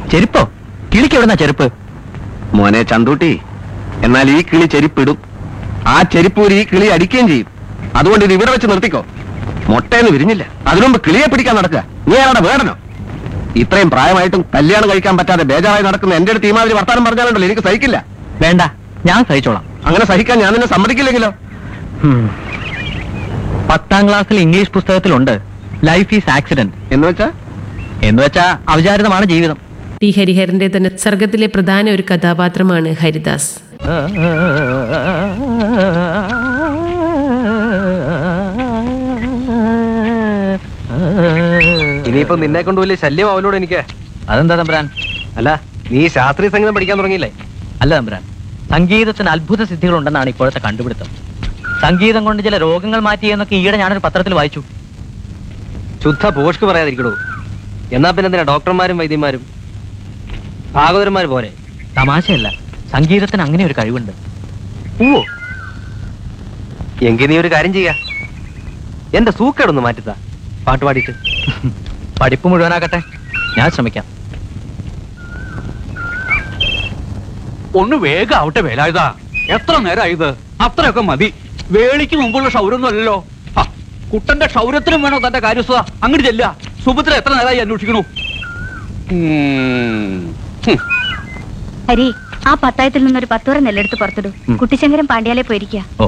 ചെരുപ്പോ കിളിക്ക് എവിടുന്നാ ചെരുപ്പ് മോനെ ചന്തൂട്ടി എന്നാൽ ഈ കിളി ചെരിപ്പിടും ആ ചെരിപ്പൂരി ഈ കിളി അടിക്കുകയും ചെയ്യും അതുകൊണ്ട് ഇത് ഇവിടെ വെച്ച് നിർത്തിക്കോ മുട്ടയെന്ന് വിരിഞ്ഞില്ല അതിനുമുമ്പ് കിളിയെ പിടിക്കാൻ നടക്കുക നീ അവിടെ വേടനോ ഇത്രയും പ്രായമായിട്ടും കല്യാണം കഴിക്കാൻ പറ്റാതെ ബേജാറായി നടക്കുന്ന എന്റെ അടുത്ത് ഈ മാതിരി വർത്താനം പറഞ്ഞാലുണ്ടല്ലോ എനിക്ക് സഹിക്കില്ല വേണ്ട ഞാൻ സഹിച്ചോളാം അങ്ങനെ സഹിക്കാൻ ഞാൻ നിന്നെ സമ്മതിക്കില്ലെങ്കിലോ ഹും. പത്താം ക്ലാസ്സിൽ ഇംഗ്ലീഷ് പുസ്തകത്തിലുണ്ട് ലൈഫ് ഈസ് ആക്സിഡന്റ് എന്ന് വെച്ചാ എന്ന് വെച്ചാ അവിചാരിതമാണ് ജീവിതം ടി ഹരിഹരന്റെ തന്നെ സർഗത്തിലെ പ്രധാന ഒരു കഥാപാത്രമാണ് ഹരിദാസ് ഇനിയിപ്പോ നിന്നെ കൊണ്ട് വലിയ ശല്യം അവനോട് എനിക്ക് അതെന്താ തമ്പുരാൻ അല്ല നീ ശാസ്ത്രീയ സംഗീതം പഠിക്കാൻ തുടങ്ങിയില്ലേ അല്ല തമ്പുരാൻ സംഗീതത്തിന് അത്ഭുത സിദ്ധികൾ ഉണ്ടെന്നാണ് ഇപ്പോഴത്തെ കണ്ടുപിടുത്തം സംഗീതം കൊണ്ട് ചില രോഗങ്ങൾ മാറ്റിയെന്നൊക്കെ ഈയിടെ ഞാനൊരു പത്രത്തിൽ വായിച്ചു ശുദ്ധ പോഷ്ക്ക് പറയാതിരിക്കണോ എന്നാ പിന്നെ എന്തിനാ ഡോക്ടർമാരും വൈദ്യന്മാരും ഭാഗവതന്മാർ പോരെ തമാശയല്ല സംഗീതത്തിന് അങ്ങനെ ഒരു കഴിവുണ്ട് ഓ എങ്കിൽ നീ ഒരു കാര്യം ചെയ്യാ എന്റെ സൂക്കേടൊന്ന് മാറ്റിത്താ പാട്ട് പാടിയിട്ട് പഠിപ്പ് മുഴുവനാകട്ടെ ഞാൻ ശ്രമിക്കാം ഒന്ന് വേഗം ആവട്ടെ വേലായുധ എത്ര നേരമായി ഇത് അത്രയൊക്കെ മതി വേളിക്ക് മുമ്പുള്ള ക്ഷൗരൊന്നും അല്ലല്ലോ ഹ, കുട്ടന്റെ ക്ഷൗരത്തിനും വേണോ തന്റെ കാര്യസ്ഥ അങ്ങോട്ട് ചെല്ല സുഭദ്ര എത്ര നേരമായി അന്വേഷിക്കണു ഉം. ഹും. ഹരി ആ പത്തായത്തിൽ നിന്നൊരു പത്തോറ നെല്ലെടുത്ത് പുറത്തിടൂ കുട്ടിശങ്കരൻ പാണ്ഡ്യാലെ പോയിരിക്കുക ഓ